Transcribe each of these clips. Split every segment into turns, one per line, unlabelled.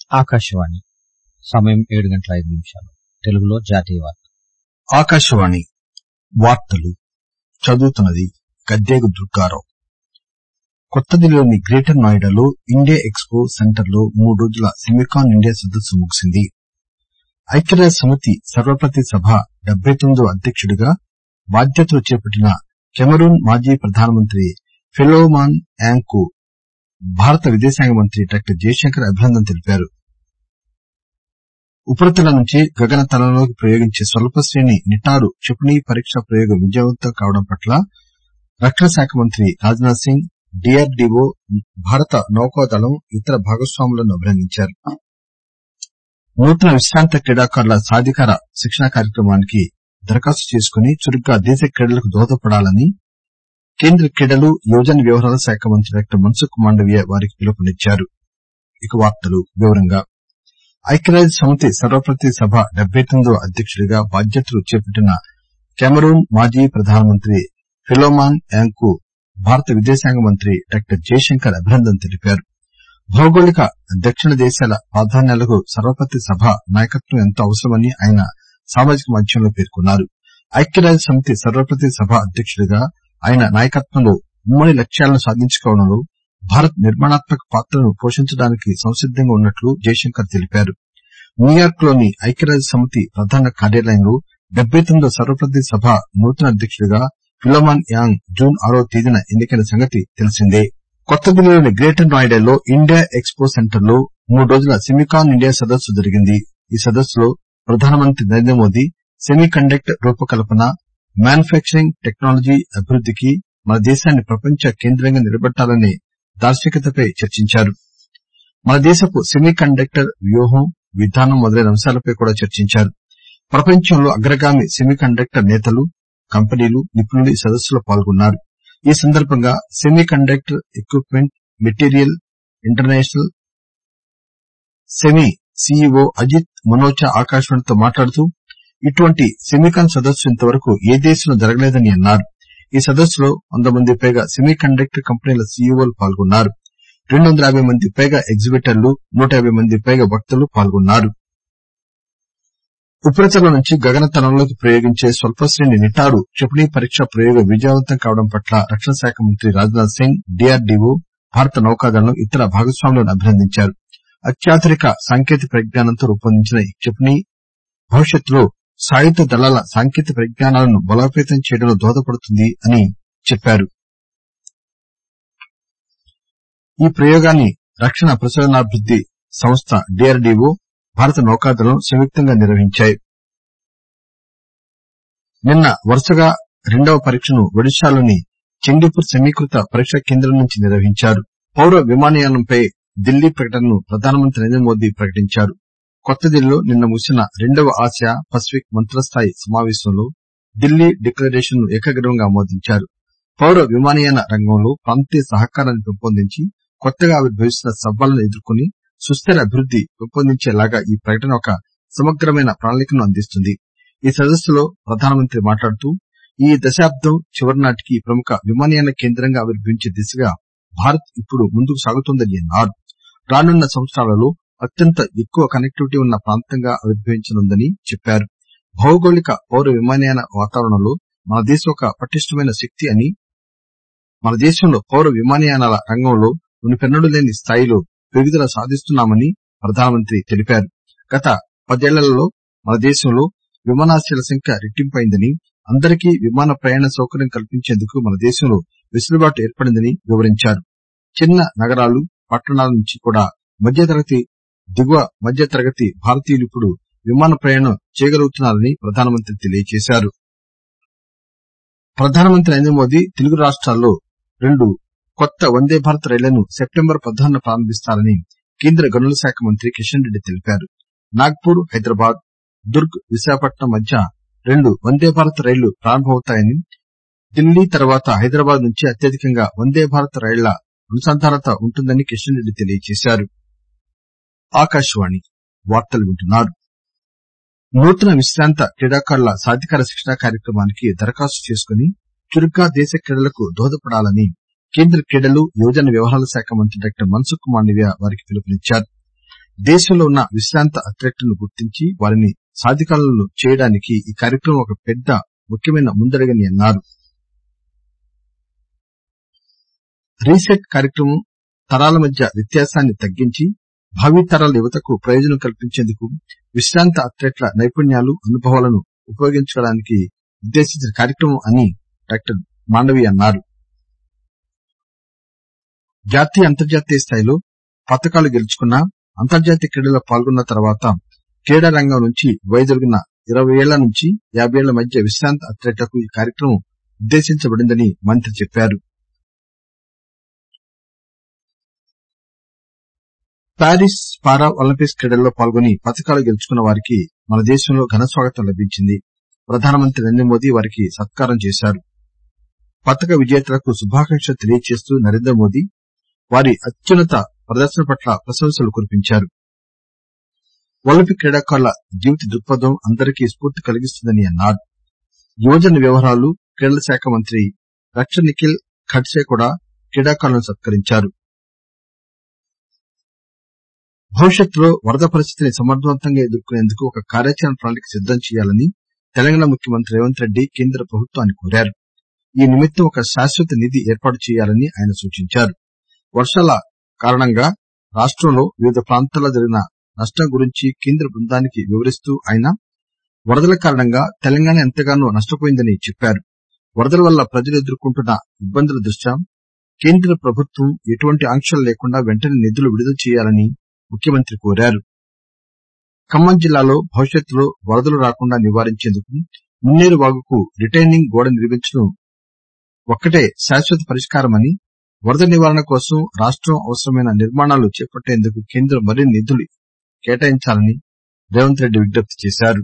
ఆకాశవాణి సమయం ఏడు గంటల ఐదు నిమిషాలు తెలుగులో జాతీయ వార్త
ఆకాశవాణి వార్తలు చదువుతున్నది గద్దెగు దుర్గారావు కొత్తదిల్లీలోని గ్రేటర్ నోయిడాలో ఇండియా ఎక్స్పో సెంటర్లో మూడు రోజుల సెమికాన్ ఇండియా సదస్సు ముగిసింది ఐక్యరాజ్య సమితి సర్వప్రతినిధి సభ డెబ్బై తొమ్మిదవ అధ్యక్షుడిగా బాధ్యతలు చేపట్టిన కెమరూన్ మాజీ ప్రధానమంత్రి ఫిలోమాన్ యాంగ్ కు భారత విదేశాంగ మంత్రి డాక్టర్ జయశంకర్ అభినందనలు తెలిపారు ఉపరితలం నుంచి గగనతలంలోకి ప్రయోగించే స్వల్ప శ్రేణి నిటారు క్షిపణి పరీక్ష ప్రయోగం విజయవంతం కావడం పట్ల రక్షణ శాఖ మంత్రి రాజ్ నాథ్ సింగ్ డీఆర్డీఓ భారత నౌకాదళం ఇతర భాగస్వాములను అభినందించారు నూతన విశ్రాంత క్రీడాకారుల సాధికార శిక్షణా కార్యక్రమానికి దరఖాస్తు చేసుకుని చురుగ్గా దేశ క్రీడలకు దోహదపడాలని కేంద్ర క్రీడలు యువజన వ్యవహారాల శాఖ మంత్రి డాక్టర్ మన్సుఖ్ మాండవీయ వారికి పిలుపునిచ్చారు ఐక్యరాజ్య సమితి సర్వప్రతినిధి సభ డెబ్బై తొమ్మిదవ అధ్యక్షుడిగా బాధ్యతలు చేపట్టిన కెమరూన్ మాజీ ప్రధానమంత్రి ఫిలోమాన్ యాంగ్ కు భారత విదేశాంగ మంత్రి డాక్టర్ జయశంకర్ అభినందనలు తెలిపారు భౌగోళిక దక్షిణ దేశాల ప్రాధాన్యాలకు సర్వప్రతినిధి సభ నాయకత్వం ఎంతో అవసరమని ఆయన సామాజిక మాధ్యమంలో పేర్కొన్నారు ఐక్యరాజ్య సమితి సర్వప్రతినిధి సభ అధ్యక్షుడిగా ఆయన నాయకత్వంలో ఉమ్మడి లక్ష్యాలను సాధించుకోవడంలో భారత్ నిర్మాణాత్మక పాత్రను పోషించడానికి సంసిద్దంగా ఉన్నట్లు జయశంకర్ తెలిపారు న్యూయార్క్ లోని ఐక్యరాజ్య సమితి ప్రధాన కార్యాలయంలో డెబ్బై తొమ్మిదవ సర్వప్రతినిధి సభ నూతన అధ్యక్షుడిగా ఫిలోమాన్ యాంగ్ జూన్ ఆరవ తేదీన ఎన్నికైన సంగతి తెలిసిందే కొత్తదిల్లీలోని గ్రేటర్ నోయిడాలో ఇండియా ఎక్స్పో సెంటర్ లో మూడు రోజుల సెమికాన్ ఇండియా సదస్సు జరిగింది ఈ సదస్సులో ప్రధానమంత్రి నరేంద్ర మోదీ సెమీ కండక్టర్ రూపకల్పన మ్యానుఫ్యాక్చరింగ్ టెక్నాలజీ అభివృద్దికి మన దేశాన్ని ప్రపంచ కేంద్రంగా నిలబెట్టాలనే దార్శనికతపై చర్చించారు మన దేశపు సెమీ కండక్టర్ వ్యూహం విధానం మొదలైన అంశాలపై కూడా చర్చించారు ప్రపంచంలో అగ్రగామి సెమీ కండక్టర్ నేతలు కంపెనీలు నిపుణులు ఈ సదస్సులో పాల్గొన్నారు ఈ సందర్బంగా semiconductor equipment material international SEMI CEO Ajit Manocha ఆకాశవాణితో మాట్లాడుతూ ఇటువంటి సెమికాన్ సదస్సు ఇంతవరకు ఏ దేశంలో జరగలేదని అన్నారు ఈ సదస్సులో వంద మంది పైగా సెమీ కండక్టర్ కంపెనీల సీఈఓలు పాల్గొన్నారు రెండు వందల యాబై మంది పైగా ఎగ్జిబిటర్లు నూట యాబై మంది పైగా వక్తలు పాల్గొన్నారు ఉపరితలం నుంచి గగనతలంలోకి ప్రయోగించే స్వల్పశ్రేణి నిటారు క్షిపణి పరీక్ష ప్రయోగం విజయవంతం కావడం పట్ల రక్షణ శాఖ మంత్రి రాజ్ నాథ్ సింగ్ డీఆర్డీఓ భారత నౌకాదళం ఇతర భాగస్వాములను అభినందించారు అత్యాధునిక సాంకేతిక పరిజ్ఞానంతో రూపొందించిన ఈ క్షిపణి భవిష్యత్తులో సాయుధ దళాల సాంకేతిక పరిజ్ఞానాలను బలోపేతం చేయడంలో దోహదపడుతుంది అని చెప్పారు ఈ ప్రయోగాన్ని రక్షణ పరిశోధనాభివృద్ది సంస్థ డీఆర్డీఓ భారత నౌకాదళం సంయుక్తంగా నిర్వహించాయి నిన్న వరుసగా రెండవ పరీక్షను ఒడిశాలోని చండీపూర్ సమీకృత పరీక్షా కేంద్రం నుంచి నిర్వహించారు పౌర విమానయానంపై ఢిల్లీ ప్రకటనను ప్రధానమంత్రి నరేంద్ర మోదీ ప్రకటించారు కొత్తదిల్లీలో నిన్న ముగిసిన రెండవ ఆసియా పసిఫిక్ మంత్రులస్థాయి సమావేశంలో ఢిల్లీ డిక్లరేషన్ ను ఏకగ్రీవంగా ఆమోదించారు పౌర విమానయాన రంగంలో ప్రాంతీయ సహకారాన్ని పెంపొందించి కొత్తగా ఆవిర్భవిస్తున్న సవాళ్లను ఎదుర్కొని సుస్దిర అభివృద్ది పెంపొందించేలాగా ఈ ప్రకటన ఒక సమగ్రమైన ప్రణాళికను అందిస్తుంది ఈ సదస్సులో ప్రధానమంత్రి మాట్లాడుతూ ఈ దశాబ్దం చివరి నాటికి ప్రముఖ విమానయాన కేంద్రంగా ఆవిర్భవించే దిశగా భారత్ ఇప్పుడు ముందుకు సాగుతోందని అన్నారు రానున్న సంవత్సరాలలో అత్యంత ఎక్కువ కనెక్టివిటీ ఉన్న ప్రాంతంగా ఆవిర్భవించనుందని చెప్పారు భౌగోళిక పౌర విమానయాన వాతావరణంలో మన దేశం ఒక పటిష్టమైన శక్తి అని మన దేశంలో పౌర విమానయానాల రంగంలో మునుపెన్నడూ లేని స్థాయిలో పెరుగుదల సాధిస్తున్నామని ప్రధానమంత్రి తెలిపారు గత పదేళ్లలో మన దేశంలో విమానాశ్రయాల సంఖ్య రెట్టింపైందని అందరికీ విమాన ప్రయాణ సౌకర్యం కల్పించేందుకు మన దేశంలో వెసులుబాటు ఏర్పడిందని వివరించారు చిన్న నగరాలు పట్టణాల నుంచి కూడా మధ్యతరగతి దిగువ మధ్య తరగతి భారతీయులు ఇప్పుడు విమాన ప్రయాణం చేయగలుగుతున్నారని ప్రధానమంత్రి తెలియజేశారు ప్రధానమంత్రి నరేంద్ర మోదీ తెలుగు రాష్టాల్లో రెండు కొత్త వందే భారత్ రైళ్లను సెప్టెంబర్ పదహారున ప్రారంభిస్తారని కేంద్ర గనుల శాఖ మంత్రి కిషన్ రెడ్డి తెలిపారు నాగ్పూర్ హైదరాబాద్ దుర్గ్ విశాఖపట్నం మధ్య రెండు వందే భారత్ రైళ్లు ప్రారంభమవుతాయని ఢిల్లీ తర్వాత హైదరాబాద్ నుంచి అత్యధికంగా వందే భారత్ రైళ్ల అనుసంధానత ఉంటుందని కిషన్ రెడ్డి తెలియజేశారు నూతన విశ్రాంత క్రీడాకారుల సాధికార శిక్షణా కార్యక్రమానికి దరఖాస్తు చేసుకుని చురుగ్గా దేశ క్రీడలకు దోహదపడాలని కేంద్ర క్రీడలు యువజన వ్యవహారాల శాఖ మంత్రి డాక్టర్ మన్సుఖ్ మాండవీయ వారికి పిలుపునిచ్చారు దేశంలో ఉన్న విశ్రాంత అథ్లెట్లను గుర్తించి వారిని సాధికారులను చేయడానికి ఈ కార్యక్రమం ఒక పెద్ద ముఖ్యమైన ముందడుగని అన్నారు రీసెట్ కార్యక్రమం తరాల మధ్య వ్యత్యాసాన్ని తగ్గించి భావితరాల యువతకు ప్రయోజనం కల్పించేందుకు విశ్రాంత అథ్లెట్ల నైపుణ్యాలు అనుభవాలను ఉపయోగించుకోవడానికి ఉద్దేశించిన కార్యక్రమం అని డాక్టర్ మాండవి అన్నారు జాతీయ అంతర్జాతీయ స్థాయిలో పతకాలు గెలుచుకున్న అంతర్జాతీయ క్రీడల్లో పాల్గొన్న తర్వాత క్రీడా రంగం నుంచి వైదొలిగిన ఇరవై ఏళ్ల నుంచి యాబేళ్ల మధ్య విశ్రాంత అథ్లెట్లకు ఈ కార్యక్రమం ఉద్దేశించబడిందని మంత్రి చెప్పారు ప్యారిస్ పారా ఒలింపిక్స్ క్రీడల్లో పాల్గొని పతకాలు గెలుచుకున్న వారికి మన దేశంలో ఘన స్వాగతం లభించింది ప్రధానమంత్రి నరేంద్ర మోదీ వారికి సత్కారం చేశారు పతక విజేతలకు శుభాకాంక్షలు తెలియజేస్తూ నరేంద్ర మోదీ వారి అత్యున్నత ప్రదర్శన పట్ల ప్రశంసలు కురిపించారు ఒలింపిక్ క్రీడాకారుల జీవిత దృక్పథం అందరికీ స్ఫూర్తి కలిగిస్తుందని అన్నారు యువజన వ్యవహారాలు క్రీడల శాఖ మంత్రి రక్ష నిఖిల్ ఖడ్సే కూడా క్రీడాకారులను సత్కరించారు భవిష్యత్తులో వరద పరిస్థితిని సమర్థవంతంగా ఎదుర్కొనేందుకు ఒక కార్యాచరణ ప్రణాళిక సిద్దం చేయాలని తెలంగాణ ముఖ్యమంత్రి రేవంత్ రెడ్డి కేంద్ర ప్రభుత్వాన్ని కోరారు ఈ నిమిత్తం ఒక శాశ్వత నిధి ఏర్పాటు చేయాలని ఆయన సూచించారు వర్షాల కారణంగా రాష్టంలో వివిధ ప్రాంతాల్లో జరిగిన నష్టం గురించి కేంద్ర బృందానికి వివరిస్తూ ఆయన వరదల కారణంగా తెలంగాణ ఎంతగానో నష్టపోయిందని చెప్పారు వరదల వల్ల ప్రజలు ఎదుర్కొంటున్న ఇబ్బందుల దృష్ట్యా కేంద్ర ప్రభుత్వం ఎటువంటి ఆంక్షలు లేకుండా వెంటనే నిధులు విడుదల చేయాలని ముఖ్యమంత్రి కోరారు ఖమ్మం జిల్లాలో భవిష్యత్తులో వరదలు రాకుండా నివారించేందుకు మున్నేరు వాగుకు రిటైనింగ్ గోడ నిర్మించడం ఒక్కటే శాశ్వత పరిష్కారమని వరద నివారణ కోసం రాష్టం అవసరమైన నిర్మాణాలు చేపట్టేందుకు కేంద్రం మరిన్ని నిధులు కేటాయించాలని రేవంత్ రెడ్డి విజ్ఞప్తి చేశారు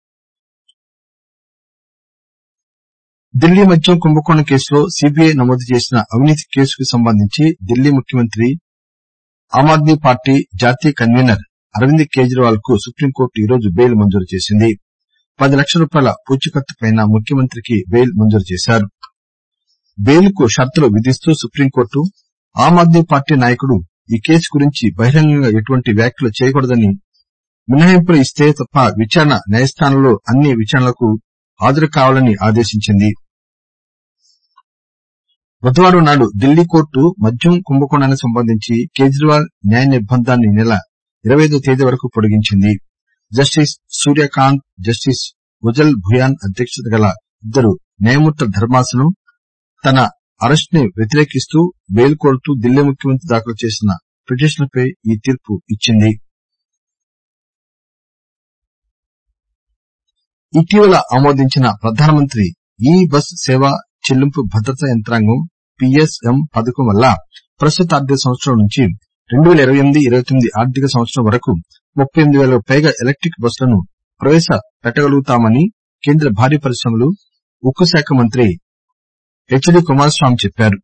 ఢిల్లీ మద్యం కుంభకోణం కేసులో సీబీఐ నమోదు చేసిన అవినీతి కేసుకు సంబంధించి ఢిల్లీ ముఖ్యమంత్రి ఆమ్ ఆద్మీ పార్టీ జాతీయ కన్వీనర్ అరవింద్ కేజ్రీవాల్ కు సుప్రీంకోర్టు ఈరోజు బెయిల్ మంజూరు చేసింది పది లక్షల రూపాయల పూచీకత్తుపై ముఖ్యమంత్రికి బెయిల్ మంజూరు చేశారు బెయిల్ కు షరతులు విధిస్తూ సుప్రీంకోర్టు ఆమ్ ఆద్మీ పార్టీ నాయకుడు ఈ కేసు గురించి బహిరంగంగా ఎటువంటి వ్యాఖ్యలు చేయకూడదని మినహాయింపులు ఇస్తే తప్ప విచారణ న్యాయస్థానంలో అన్ని విచారణలకు హాజరు కావాలని ఆదేశించింది బుధవారం నాడు ఢిల్లీ కోర్టు మద్యం కుంభకోణానికి సంబంధించి కేజ్రీవాల్ న్యాయ నిర్బంధాన్ని ఈ నెల ఇరవై ఐదో తేదీ వరకు పొడిగించింది జస్టిస్ సూర్యకాంత్ జస్టిస్ ఉజల్ భుయాన్ అధ్యక్షత గల ఇద్దరు న్యాయమూర్తుల ధర్మాసనం తన అరెస్ట్ ని వ్యతిరేకిస్తూ బెయిల్ కోరుతూ ఢిల్లీ ముఖ్యమంత్రి దాఖలు చేసిన పిటిషన్లపై ఈ తీర్పు ఇచ్చింది ఇటీవల ఆమోదించిన ప్రధానమంత్రి ఈ బస్ సేవ చెల్లింపు భద్రతా యంత్రాంగం పీఎస్ఎం పథకం వల్ల ప్రస్తుత ఆర్థిక సంవత్సరం నుంచి రెండు పేల ఇరవై ఎనిమిది ఇరవై తొమ్మిది ఆర్థిక సంవత్సరం వరకు ముప్పై ఎనిమిది పేలకు పైగా ఎలక్టిక్ బస్సులను ప్రవేశపెట్టగలుగుతామని కేంద్ర భారీ పరిశ్రమలు ఉక్కు శాఖ మంత్రి హెచ్ డి కుమారస్వామి చెప్పారు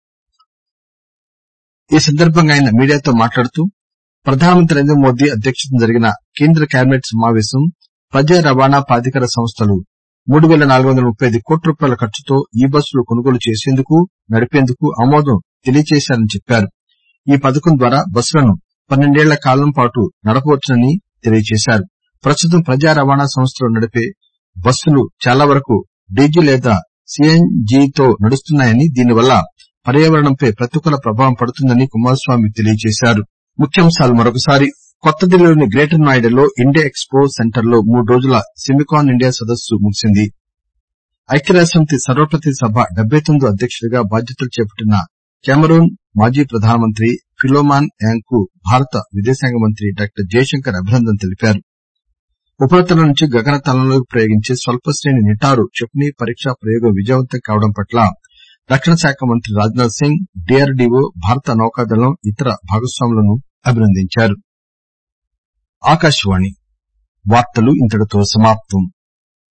ఈ సందర్బంగా ఆయన మీడియాతో మాట్లాడుతూ ప్రధానమంత్రి నరేంద్ర మోదీ అధ్యక్షతన జరిగిన కేంద్ర కేబినెట్ సమావేశం ప్రజా రవాణా ప్రాధికార సంస్థలు మూడు పేల నాలుగు వందల ముప్పై ఐదు కోట్ల రూపాయల ఖర్చుతో ఈ బస్సులు కొనుగోలు చేసేందుకు నడిపేందుకు ఆమోదం తెలియజేశారని చెప్పారు ఈ పథకం ద్వారా బస్సులను పన్నెండేళ్ల కాలం పాటు నడపవచ్చునని తెలియజేశారు ప్రస్తుతం ప్రజా రవాణా సంస్థలు నడిపే బస్సులు చాలా వరకు డీజిల్ లేదా సీఎన్జీతో నడుస్తున్నాయని దీనివల్ల పర్యావరణంపై ప్రతికూల ప్రభావం పడుతుందని కుమారస్వామి తెలియజేశారు ముఖ్యాంశాలు మరొకసారి కొత్త ఢిల్లీలోని గ్రేటర్ నోయిడాలో ఇండియా ఎక్స్పో సెంటర్ లో మూడు రోజుల సెమికాన్ ఇండియా సదస్సు ముగిసింది ఐక్యరాజ్యసమితి సర్వప్రతినిధి సభ డెబ్బై తొమ్మిదో అధ్యక్షుడిగా బాధ్యతలు చేపట్టిన కెమరూన్ మాజీ ప్రధానమంత్రి ఫిలోమాన్ యాంగ్ కు భారత విదేశాంగ మంత్రి డాక్టర్ జయశంకర్ అభినందనలు తెలిపారు ఉపరితలం నుంచి గగనతలంలోకి ప్రయోగించే స్వల్ప శ్రేణి నిటారు క్షిపణి పరీక్షా ప్రయోగం విజయవంతం కావడం పట్ల రక్షణ శాఖ మంత్రి రాజ్ నాథ్ సింగ్ డీఆర్డీఓ భారత నౌకాదళం ఇతర భాగస్వాములను అభినందించారు